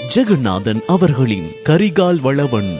ஜெகநாதன் அவர்களின் கரிகால் வளவன்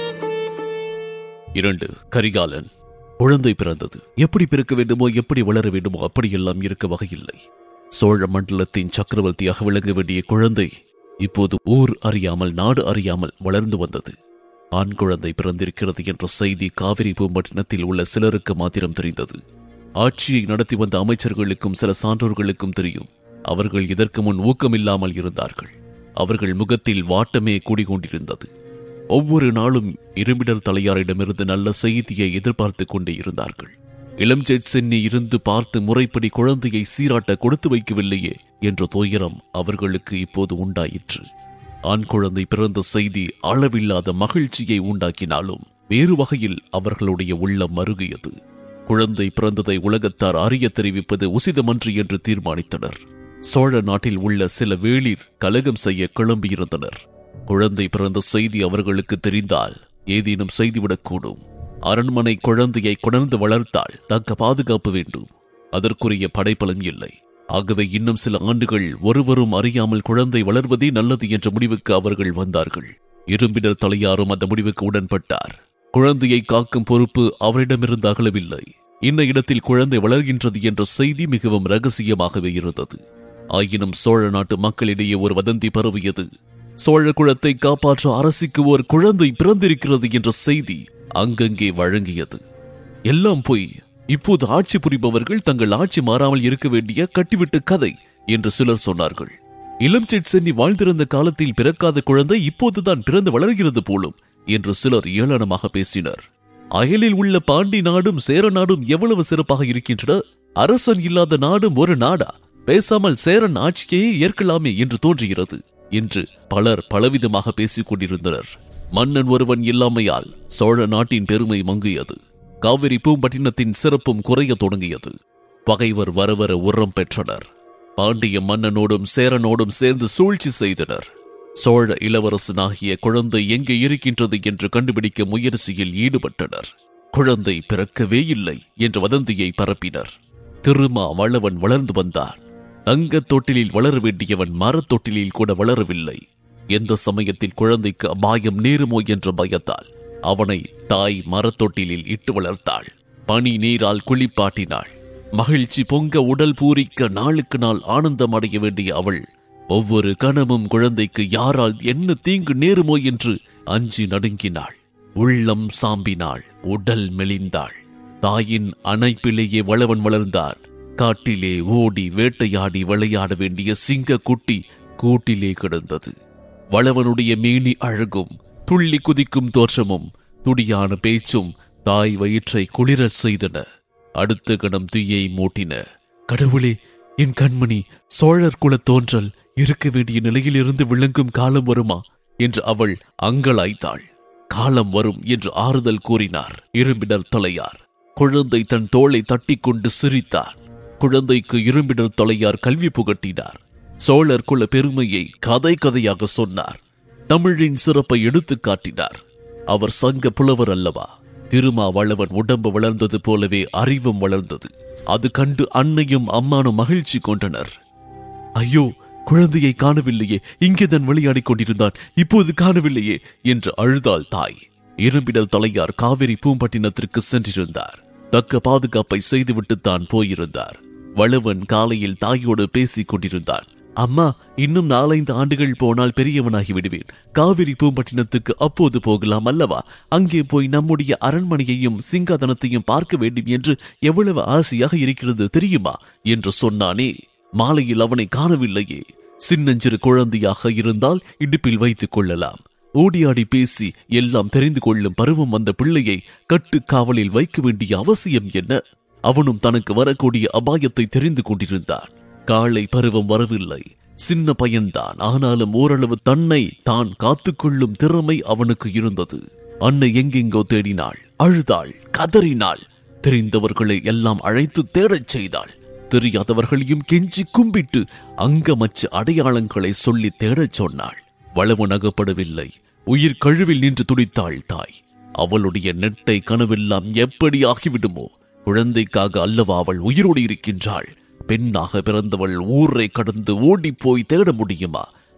இரண்டு கரிகாலன் குழந்தை பிறந்தது எப்படி பிறக்க வேண்டுமோ எப்படி வளர வேண்டுமோ அப்படியெல்லாம் இருக்க வகையில்லை சோழ மண்டலத்தின் சக்கரவர்த்தியாக விளங்க வேண்டிய குழந்தை இப்போது ஊர் அறியாமல் நாடு அறியாமல் வளர்ந்து வந்தது ஆண் குழந்தை பிறந்திருக்கிறது என்ற செய்தி காவிரி பூம்பட்டினத்தில் உள்ள சிலருக்கு மாத்திரம் தெரிந்தது ஆட்சியை நடத்தி வந்த அமைச்சர்களுக்கும் சில சான்றோர்களுக்கும் தெரியும் அவர்கள் இதற்கு முன் ஊக்கமில்லாமல் இருந்தார்கள் அவர்கள் முகத்தில் வாட்டமே கூடிக்கொண்டிருந்தது ஒவ்வொரு நாளும் இரும்பிடர் தலையாரிடமிருந்து நல்ல செய்தியை எதிர்பார்த்துக் கொண்டே இருந்தார்கள் இளம்ஜெட் சென்னி இருந்து பார்த்து முறைப்படி குழந்தையை சீராட்ட கொடுத்து வைக்கவில்லையே என்ற துயரம் அவர்களுக்கு இப்போது உண்டாயிற்று ஆண் குழந்தை பிறந்த செய்தி அளவில்லாத மகிழ்ச்சியை உண்டாக்கினாலும் வேறு வகையில் அவர்களுடைய உள்ளம் மருகியது குழந்தை பிறந்ததை உலகத்தார் அறிய தெரிவிப்பது உசிதமன்று என்று தீர்மானித்தனர் சோழ நாட்டில் உள்ள சில வேளிர் கலகம் செய்ய கிளம்பியிருந்தனர் குழந்தை பிறந்த செய்தி அவர்களுக்கு தெரிந்தால் ஏதேனும் செய்துவிடக்கூடும் அரண்மனை குழந்தையை கொணர்ந்து வளர்த்தால் தக்க பாதுகாப்பு வேண்டும் அதற்குரிய படைப்பலன் இல்லை ஆகவே இன்னும் சில ஆண்டுகள் ஒருவரும் அறியாமல் குழந்தை வளர்வதே நல்லது என்ற முடிவுக்கு அவர்கள் வந்தார்கள் இரும்பினர் தலையாரும் அந்த முடிவுக்கு உடன்பட்டார் குழந்தையை காக்கும் பொறுப்பு அவரிடமிருந்து அகலவில்லை இன்ன இடத்தில் குழந்தை வளர்கின்றது என்ற செய்தி மிகவும் ரகசியமாகவே இருந்தது ஆயினும் சோழ நாட்டு மக்களிடையே ஒரு வதந்தி பரவியது சோழ குலத்தை காப்பாற்ற அரசிக்கு ஒரு குழந்தை பிறந்திருக்கிறது என்ற செய்தி அங்கங்கே வழங்கியது எல்லாம் போய் இப்போது ஆட்சி புரிபவர்கள் தங்கள் ஆட்சி மாறாமல் இருக்க வேண்டிய கட்டிவிட்ட கதை என்று சிலர் சொன்னார்கள் இளம் சென்னி வாழ்ந்திருந்த காலத்தில் பிறக்காத குழந்தை இப்போதுதான் பிறந்து வளர்கிறது போலும் என்று சிலர் ஏளனமாக பேசினர் அயலில் உள்ள பாண்டி நாடும் சேர நாடும் எவ்வளவு சிறப்பாக இருக்கின்றன அரசன் இல்லாத நாடும் ஒரு நாடா பேசாமல் சேரன் ஆட்சியையே ஏற்கலாமே என்று தோன்றுகிறது என்று பலர் பலவிதமாக பேசிக் கொண்டிருந்தனர் மன்னன் ஒருவன் இல்லாமையால் சோழ நாட்டின் பெருமை மங்கியது காவிரி பூம்பட்டினத்தின் சிறப்பும் குறைய தொடங்கியது பகைவர் வரவர உரம் பெற்றனர் பாண்டிய மன்னனோடும் சேரனோடும் சேர்ந்து சூழ்ச்சி செய்தனர் சோழ இளவரசனாகிய குழந்தை எங்கே இருக்கின்றது என்று கண்டுபிடிக்க முயற்சியில் ஈடுபட்டனர் குழந்தை பிறக்கவே இல்லை என்ற வதந்தியை பரப்பினர் திருமா வளவன் வளர்ந்து வந்தான் தங்கத் தொட்டிலில் வளர வேண்டியவன் மரத் தொட்டிலில் கூட வளரவில்லை எந்த சமயத்தில் குழந்தைக்கு அபாயம் நேருமோ என்ற பயத்தால் அவனை தாய் மரத்தொட்டிலில் இட்டு வளர்த்தாள் பனி நீரால் குளிப்பாட்டினாள் மகிழ்ச்சி பொங்க உடல் பூரிக்க நாளுக்கு நாள் ஆனந்தம் அடைய வேண்டிய அவள் ஒவ்வொரு கணமும் குழந்தைக்கு யாரால் என்ன தீங்கு நேருமோ என்று அஞ்சி நடுங்கினாள் உள்ளம் சாம்பினாள் உடல் மெலிந்தாள் தாயின் அணைப்பிலேயே வளவன் வளர்ந்தான் காட்டிலே ஓடி வேட்டையாடி விளையாட வேண்டிய சிங்க குட்டி கூட்டிலே கிடந்தது வளவனுடைய மேனி அழகும் துள்ளி குதிக்கும் தோற்றமும் துடியான பேச்சும் தாய் வயிற்றை குளிரச் செய்தன அடுத்த கணம் தீயை மூட்டின கடவுளே என் கண்மணி சோழர் குல தோன்றல் இருக்க வேண்டிய நிலையிலிருந்து விளங்கும் காலம் வருமா என்று அவள் அங்கலாய்த்தாள் காலம் வரும் என்று ஆறுதல் கூறினார் இரும்பிடர் தலையார் குழந்தை தன் தோளை தட்டிக்கொண்டு சிரித்தார் குழந்தைக்கு இரும்பிடர் தலையார் கல்வி புகட்டினார் சோழர் குல பெருமையை கதை கதையாக சொன்னார் தமிழின் சிறப்பை எடுத்துக் காட்டினார் அவர் சங்க புலவர் அல்லவா திருமாவளவன் உடம்பு வளர்ந்தது போலவே அறிவும் வளர்ந்தது அது கண்டு அன்னையும் அம்மானும் மகிழ்ச்சி கொண்டனர் ஐயோ குழந்தையை காணவில்லையே இங்கேதான் விளையாடிக் கொண்டிருந்தான் இப்போது காணவில்லையே என்று அழுதாள் தாய் இரும்பிடல் தலையார் காவிரி பூம்பட்டினத்திற்கு சென்றிருந்தார் தக்க பாதுகாப்பை செய்துவிட்டு தான் போயிருந்தார் வளவன் காலையில் தாயோடு பேசிக் கொண்டிருந்தான் அம்மா இன்னும் நாலைந்து ஆண்டுகள் போனால் பெரியவனாகி விடுவேன் காவிரி பூம்பட்டினத்துக்கு அப்போது போகலாம் அல்லவா அங்கே போய் நம்முடைய அரண்மனையையும் சிங்காதனத்தையும் பார்க்க வேண்டும் என்று எவ்வளவு ஆசையாக இருக்கிறது தெரியுமா என்று சொன்னானே மாலையில் அவனை காணவில்லையே சின்னஞ்சிறு குழந்தையாக இருந்தால் இடுப்பில் வைத்துக் கொள்ளலாம் ஓடியாடி பேசி எல்லாம் தெரிந்து கொள்ளும் பருவம் வந்த பிள்ளையை கட்டு காவலில் வைக்க வேண்டிய அவசியம் என்ன அவனும் தனக்கு வரக்கூடிய அபாயத்தை தெரிந்து கொண்டிருந்தான் காளை பருவம் வரவில்லை சின்ன பையன்தான் ஆனாலும் ஓரளவு தன்னை தான் காத்துக்கொள்ளும் திறமை அவனுக்கு இருந்தது அன்னை எங்கெங்கோ தேடினாள் அழுதாள் கதறினாள் தெரிந்தவர்களை எல்லாம் அழைத்து தேடச் செய்தாள் தெரியாதவர்களையும் கெஞ்சி கும்பிட்டு அங்கமச்ச அடையாளங்களை சொல்லி தேடச் சொன்னாள் வளவு நகப்படவில்லை உயிர் கழுவில் நின்று துடித்தாள் தாய் அவளுடைய நெட்டை கனவெல்லாம் எப்படி ஆகிவிடுமோ குழந்தைக்காக அல்லவா அவள் உயிரோடு இருக்கின்றாள் பெண்ணாக பிறந்தவள் ஊரை கடந்து ஓடிப் போய் தேட முடியுமா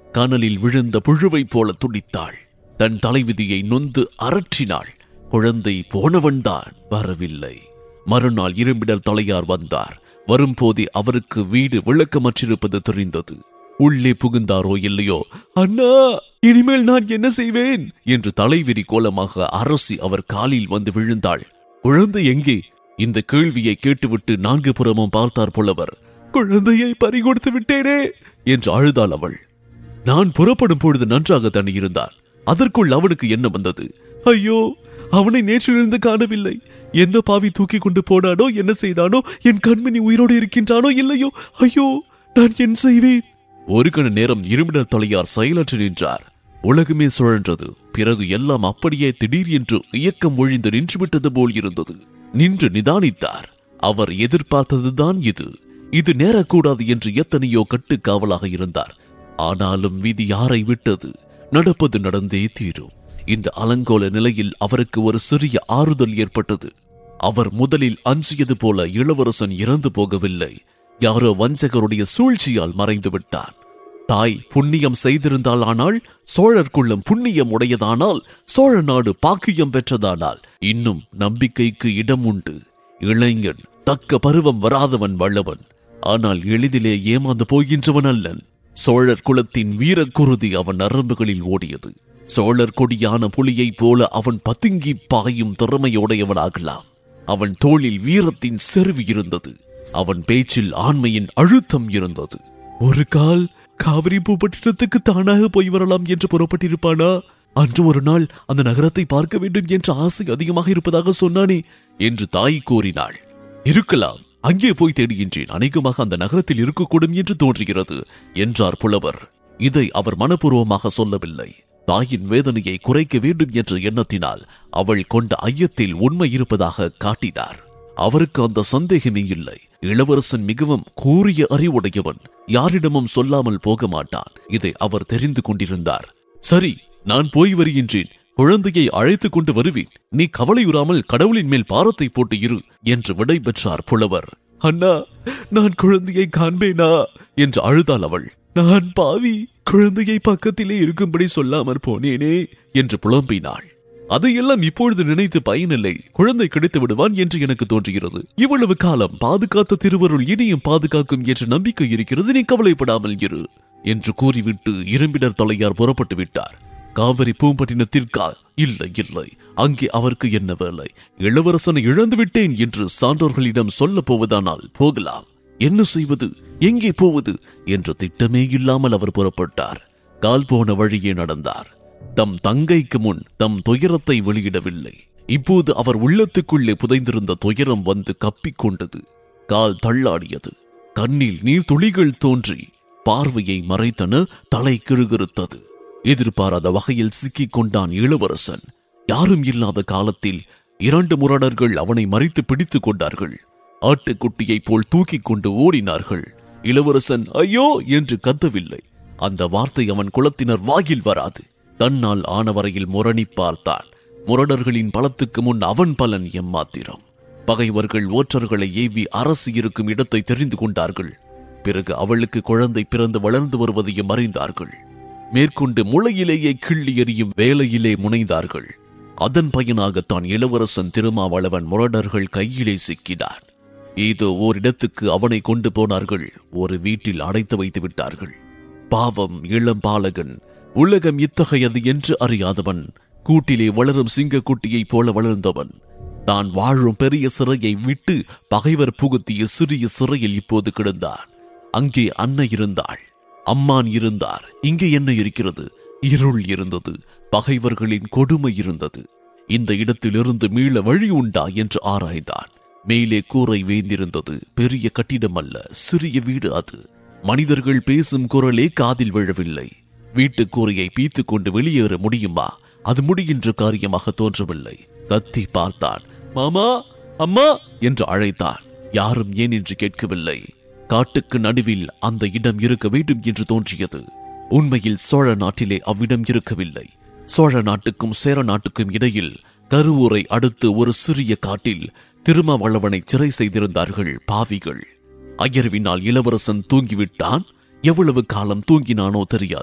கனலில் விழுந்த புழுவைப் போல துடித்தாள் தன் தலைவிதியை நொந்து அரற்றினாள் குழந்தை போனவன்தான் வரவில்லை மறுநாள் இரும்பிடர் தலையார் வந்தார் வரும்போதே அவருக்கு வீடு விளக்கமற்றிருப்பது தெரிந்தது உள்ளே புகுந்தாரோ இல்லையோ அண்ணா இனிமேல் நான் என்ன செய்வேன் என்று தலைவிரி கோலமாக அரசி அவர் காலில் வந்து விழுந்தாள் குழந்தை எங்கே இந்த கேள்வியை கேட்டுவிட்டு நான்கு புறமும் பார்த்தார் புலவர் குழந்தையை பறிகொடுத்து விட்டேனே என்று அழுதாள் அவள் நான் புறப்படும் பொழுது நன்றாக தண்ணி இருந்தான் அதற்குள் அவனுக்கு என்ன வந்தது ஐயோ அவனை நேற்றிலிருந்து காணவில்லை எந்த பாவி தூக்கி கொண்டு போனானோ என்ன செய்தானோ என் கண்மணி உயிரோடு இருக்கின்றானோ இல்லையோ ஐயோ நான் என்ன செய்வேன் ஒரு கண நேரம் இருமிடர் தலையார் செயலற்று நின்றார் உலகமே சுழன்றது பிறகு எல்லாம் அப்படியே திடீர் என்று இயக்கம் ஒழிந்து நின்றுவிட்டது போல் இருந்தது நின்று நிதானித்தார் அவர் எதிர்பார்த்ததுதான் இது இது நேரக்கூடாது என்று எத்தனையோ கட்டுக்காவலாக இருந்தார் ஆனாலும் விதி யாரை விட்டது நடப்பது நடந்தே தீரும் இந்த அலங்கோல நிலையில் அவருக்கு ஒரு சிறிய ஆறுதல் ஏற்பட்டது அவர் முதலில் அஞ்சியது போல இளவரசன் இறந்து போகவில்லை யாரோ வஞ்சகருடைய சூழ்ச்சியால் மறைந்து விட்டான் தாய் புண்ணியம் செய்திருந்தால் ஆனால் சோழர்க்குள்ளம் புண்ணியம் உடையதானால் சோழ நாடு பாக்கியம் பெற்றதானால் இன்னும் நம்பிக்கைக்கு இடம் உண்டு இளைஞன் தக்க பருவம் வராதவன் வல்லவன் ஆனால் எளிதிலே ஏமாந்து போகின்றவன் அல்லன் சோழர் குலத்தின் வீரக்குருதி அவன் நரம்புகளில் ஓடியது சோழர் கொடியான புலியைப் போல அவன் பதுங்கி பாயும் திறமையுடையவனாகலாம் அவன் தோளில் வீரத்தின் செருவி இருந்தது அவன் பேச்சில் ஆண்மையின் அழுத்தம் இருந்தது ஒரு கால் காவிரி பூப்பட்டினத்துக்கு தானாக போய் வரலாம் என்று புறப்பட்டிருப்பானா அன்று ஒரு நாள் அந்த நகரத்தை பார்க்க வேண்டும் என்ற ஆசை அதிகமாக இருப்பதாக சொன்னானே என்று தாய் கூறினாள் இருக்கலாம் அங்கே போய் தேடுகின்றேன் அநேகமாக அந்த நகரத்தில் இருக்கக்கூடும் என்று தோன்றுகிறது என்றார் புலவர் இதை அவர் மனப்பூர்வமாக சொல்லவில்லை தாயின் வேதனையை குறைக்க வேண்டும் என்ற எண்ணத்தினால் அவள் கொண்ட ஐயத்தில் உண்மை இருப்பதாக காட்டினார் அவருக்கு அந்த சந்தேகமே இல்லை இளவரசன் மிகவும் கூறிய அறிவுடையவன் யாரிடமும் சொல்லாமல் போக மாட்டான் இதை அவர் தெரிந்து கொண்டிருந்தார் சரி நான் போய் வருகின்றேன் குழந்தையை அழைத்துக் கொண்டு வருவேன் நீ கவலையுறாமல் கடவுளின் மேல் பாரத்தை போட்டு இரு என்று விடை பெற்றார் புலவர் அண்ணா நான் குழந்தையை காண்பேனா என்று அழுதாள் அவள் நான் பாவி குழந்தையை பக்கத்திலே இருக்கும்படி சொல்லாமற் போனேனே என்று புலம்பினாள் அதையெல்லாம் இப்பொழுது நினைத்து பயனில்லை குழந்தை கிடைத்து விடுவான் என்று எனக்கு தோன்றுகிறது இவ்வளவு காலம் பாதுகாத்த திருவருள் இனியும் பாதுகாக்கும் என்ற நம்பிக்கை இருக்கிறது நீ கவலைப்படாமல் இரு என்று கூறிவிட்டு இரும்பினர் தலையார் புறப்பட்டு விட்டார் காவிரி பூம்பட்டினத்திற்கா இல்லை இல்லை அங்கே அவருக்கு என்ன வேலை இளவரசனை இழந்து விட்டேன் என்று சான்றோர்களிடம் சொல்ல போவதானால் போகலாம் என்ன செய்வது எங்கே போவது என்ற திட்டமே இல்லாமல் அவர் புறப்பட்டார் கால் போன வழியே நடந்தார் தம் தங்கைக்கு முன் தம் துயரத்தை வெளியிடவில்லை இப்போது அவர் உள்ளத்துக்குள்ளே புதைந்திருந்த துயரம் வந்து கப்பிக் கொண்டது கால் தள்ளாடியது கண்ணில் நீர் துளிகள் தோன்றி பார்வையை மறைத்தன தலை கிழுகிருத்தது எதிர்பாராத வகையில் சிக்கிக் கொண்டான் இளவரசன் யாரும் இல்லாத காலத்தில் இரண்டு முரடர்கள் அவனை மறித்து பிடித்துக் கொண்டார்கள் ஆட்டுக்குட்டியைப் போல் தூக்கிக் கொண்டு ஓடினார்கள் இளவரசன் ஐயோ என்று கத்தவில்லை அந்த வார்த்தை அவன் குலத்தினர் வாயில் வராது தன்னால் ஆனவரையில் முரணி பார்த்தான் முரடர்களின் பலத்துக்கு முன் அவன் பலன் எம்மாத்திரம் பகைவர்கள் ஓற்றர்களை ஏவி அரசு இருக்கும் இடத்தை தெரிந்து கொண்டார்கள் பிறகு அவளுக்கு குழந்தை பிறந்து வளர்ந்து வருவதையும் அறிந்தார்கள் மேற்கொண்டு முளையிலேயே கிள்ளி எறியும் வேலையிலே முனைந்தார்கள் அதன் பயனாகத்தான் இளவரசன் திருமாவளவன் முரடர்கள் கையிலே சிக்கினான் ஏதோ ஓரிடத்துக்கு அவனை கொண்டு போனார்கள் ஒரு வீட்டில் அடைத்து வைத்து விட்டார்கள் பாவம் இளம் பாலகன் உலகம் இத்தகையது என்று அறியாதவன் கூட்டிலே வளரும் சிங்கக்குட்டியைப் போல வளர்ந்தவன் தான் வாழும் பெரிய சிறையை விட்டு பகைவர் புகுத்திய சிறிய சிறையில் இப்போது கிடந்தான் அங்கே அன்னை இருந்தாள் அம்மான் இருந்தார் இங்கே என்ன இருக்கிறது இருள் இருந்தது பகைவர்களின் கொடுமை இருந்தது இந்த இடத்திலிருந்து மீள வழி உண்டா என்று ஆராய்ந்தான் மேலே கூரை வேந்திருந்தது பெரிய கட்டிடம் அல்ல சிறிய வீடு அது மனிதர்கள் பேசும் குரலே காதில் விழவில்லை வீட்டு கூரையை பீத்துக் கொண்டு வெளியேற முடியுமா அது முடிகின்ற காரியமாக தோன்றவில்லை கத்தி பார்த்தான் மாமா அம்மா என்று அழைத்தான் யாரும் ஏன் என்று கேட்கவில்லை காட்டுக்கு நடுவில் அந்த இடம் இருக்க வேண்டும் என்று தோன்றியது உண்மையில் சோழ நாட்டிலே அவ்விடம் இருக்கவில்லை சோழ நாட்டுக்கும் சேர நாட்டுக்கும் இடையில் கருவூரை அடுத்து ஒரு சிறிய காட்டில் திருமாவளவனை சிறை செய்திருந்தார்கள் பாவிகள் அயர்வினால் இளவரசன் தூங்கிவிட்டான் எவ்வளவு காலம் தூங்கினானோ தெரியாது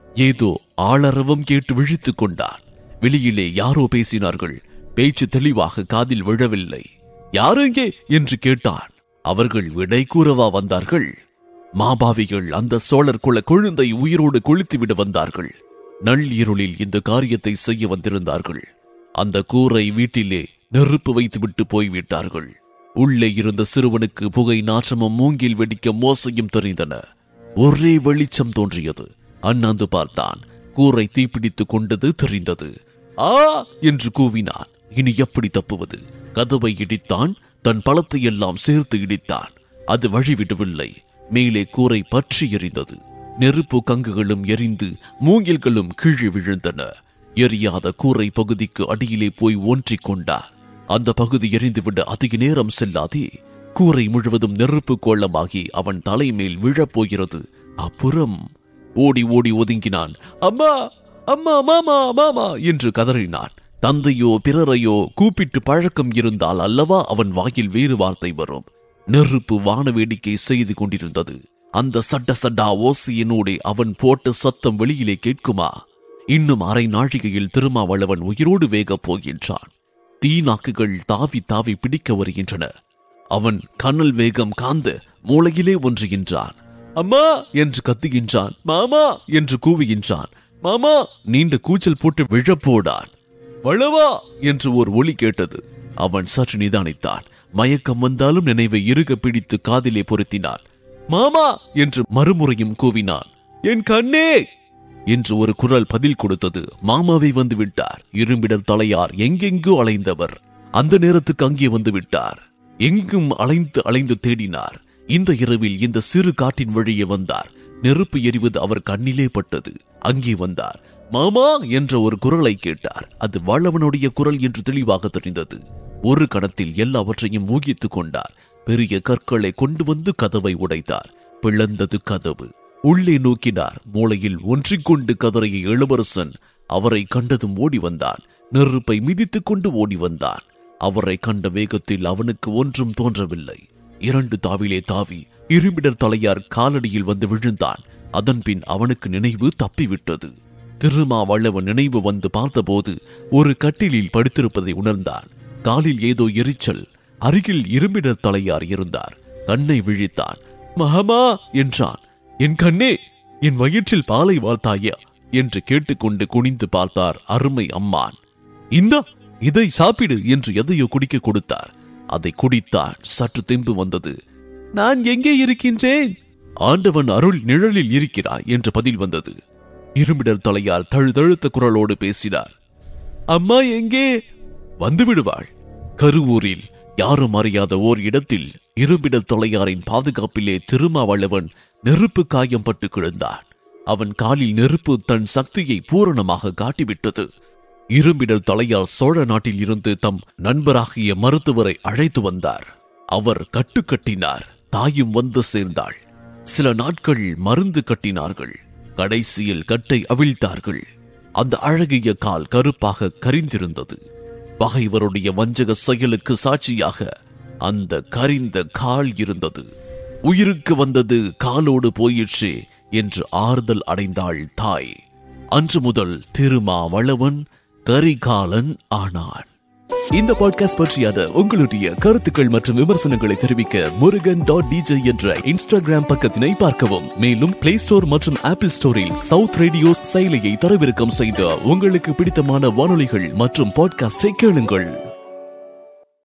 ஏதோ ஆளரவம் கேட்டு விழித்துக் கொண்டான் வெளியிலே யாரோ பேசினார்கள் பேச்சு தெளிவாக காதில் விழவில்லை யாரு இங்கே என்று கேட்டான் அவர்கள் விடை கூறவா வந்தார்கள் மாபாவிகள் அந்த சோழர் குல கொழுந்தை உயிரோடு கொளுத்திவிட வந்தார்கள் நள்ளிருளில் இந்த காரியத்தை செய்ய வந்திருந்தார்கள் அந்த கூரை வீட்டிலே நெருப்பு வைத்துவிட்டு போய்விட்டார்கள் உள்ளே இருந்த சிறுவனுக்கு புகை நாற்றமும் மூங்கில் வெடிக்க மோசையும் தெரிந்தன ஒரே வெளிச்சம் தோன்றியது அண்ணாந்து பார்த்தான் கூரை தீப்பிடித்துக் கொண்டது தெரிந்தது ஆ என்று கூவினான் இனி எப்படி தப்புவது கதவை இடித்தான் தன் பழத்தை எல்லாம் சேர்த்து இடித்தான் அது வழிவிடவில்லை மேலே கூரை பற்றி எரிந்தது நெருப்பு கங்குகளும் எரிந்து மூங்கில்களும் கீழே விழுந்தன எரியாத கூரை பகுதிக்கு அடியிலே போய் ஒன்றிக் கொண்டார் அந்த பகுதி எரிந்துவிட அதிக நேரம் செல்லாதே கூரை முழுவதும் நெருப்பு கோலமாகி அவன் தலைமேல் விழப் போகிறது அப்புறம் ஓடி ஓடி ஒதுங்கினான் அம்மா அம்மா மாமா மாமா என்று கதறினான் தந்தையோ பிறரையோ கூப்பிட்டு பழக்கம் இருந்தால் அல்லவா அவன் வாயில் வேறு வார்த்தை வரும் நெருப்பு வான வேடிக்கை செய்து கொண்டிருந்தது அந்த சட்ட சட்டா ஓசையினூடே அவன் போட்ட சத்தம் வெளியிலே கேட்குமா இன்னும் அரை நாழிகையில் திருமாவளவன் உயிரோடு வேகப் போகின்றான் தீநாக்குகள் தாவி தாவி பிடிக்க வருகின்றன அவன் கனல் வேகம் காந்த மூளையிலே ஒன்றுகின்றான் அம்மா என்று கத்துகின்றான் மாமா என்று கூவுகின்றான் மாமா நீண்ட கூச்சல் போட்டு விழப்போடான் வளவா என்று ஒரு ஒலி கேட்டது அவன் சற்று நிதானித்தான் மயக்கம் வந்தாலும் நினைவை இறுக பிடித்து காதிலே பொருத்தினான் மாமா என்று மறுமுறையும் கூவினான் என் கண்ணே என்று ஒரு குரல் பதில் கொடுத்தது மாமாவை வந்து விட்டார் இரும்பிடர் தலையார் எங்கெங்கோ அலைந்தவர் அந்த நேரத்துக்கு அங்கே வந்து விட்டார் எங்கும் அலைந்து அலைந்து தேடினார் இந்த இரவில் இந்த சிறு காட்டின் வழியே வந்தார் நெருப்பு எரிவது அவர் கண்ணிலே பட்டது அங்கே வந்தார் மாமா என்ற ஒரு குரலை கேட்டார் அது வளவனுடைய குரல் என்று தெளிவாக தெரிந்தது ஒரு கணத்தில் எல்லாவற்றையும் ஊகித்துக் கொண்டார் பெரிய கற்களை கொண்டு வந்து கதவை உடைத்தார் பிளந்தது கதவு உள்ளே நோக்கினார் மூளையில் ஒன்றிக்கொண்டு கதறிய இளவரசன் அவரை கண்டதும் ஓடி வந்தான் நெருப்பை மிதித்துக் கொண்டு ஓடி வந்தான் அவரை கண்ட வேகத்தில் அவனுக்கு ஒன்றும் தோன்றவில்லை இரண்டு தாவிலே தாவி இரும்பிடர் தலையார் காலடியில் வந்து விழுந்தான் அதன்பின் அவனுக்கு நினைவு தப்பிவிட்டது திருமாவளவன் நினைவு வந்து பார்த்தபோது ஒரு கட்டிலில் படுத்திருப்பதை உணர்ந்தான் காலில் ஏதோ எரிச்சல் அருகில் இரும்பிடர் தலையார் இருந்தார் கண்ணை விழித்தான் மகமா என்றான் என் கண்ணே என் வயிற்றில் பாலை வாழ்த்தாயா என்று கேட்டுக்கொண்டு குனிந்து பார்த்தார் அருமை அம்மான் இந்தா இதை சாப்பிடு என்று எதையோ குடிக்க கொடுத்தார் அதை குடித்தான் சற்று தெம்பு வந்தது நான் எங்கே இருக்கின்றேன் ஆண்டவன் அருள் நிழலில் இருக்கிறாய் என்று பதில் வந்தது இருமிடர் தலையார் தழுதழுத்த குரலோடு பேசினார் அம்மா எங்கே வந்து விடுவாள் கருவூரில் யாரும் அறியாத ஓர் இடத்தில் இரும்பிடர் தலையாரின் பாதுகாப்பிலே திருமாவளவன் நெருப்பு காயம் பட்டு கிடந்தான் அவன் காலில் நெருப்பு தன் சக்தியை பூரணமாக காட்டிவிட்டது இரும்பிடர் தலையார் சோழ நாட்டில் இருந்து தம் நண்பராகிய மருத்துவரை அழைத்து வந்தார் அவர் கட்டு கட்டினார் தாயும் வந்து சேர்ந்தாள் சில நாட்கள் மருந்து கட்டினார்கள் கடைசியில் கட்டை அவிழ்த்தார்கள் அந்த அழகிய கால் கருப்பாக கரிந்திருந்தது பகைவருடைய வஞ்சக செயலுக்கு சாட்சியாக அந்த கரிந்த கால் இருந்தது உயிருக்கு வந்தது காலோடு போயிற்றே என்று ஆறுதல் அடைந்தாள் தாய் அன்று முதல் திருமாவளவன் கரிகாலன் ஆனான் இந்த பாட்காஸ்ட் பற்றியான உங்களுடைய கருத்துக்கள் மற்றும் விமர்சனங்களை தெரிவிக்க முருகன் டாட் டிஜே என்ற இன்ஸ்டாகிராம் பக்கத்தினை பார்க்கவும் மேலும் பிளே ஸ்டோர் மற்றும் ஆப்பிள் ஸ்டோரில் சவுத் ரேடியோஸ் செயலியை தரவிறக்கம் செய்து உங்களுக்கு பிடித்தமான வானொலிகள் மற்றும் பாட்காஸ்டை கேளுங்கள்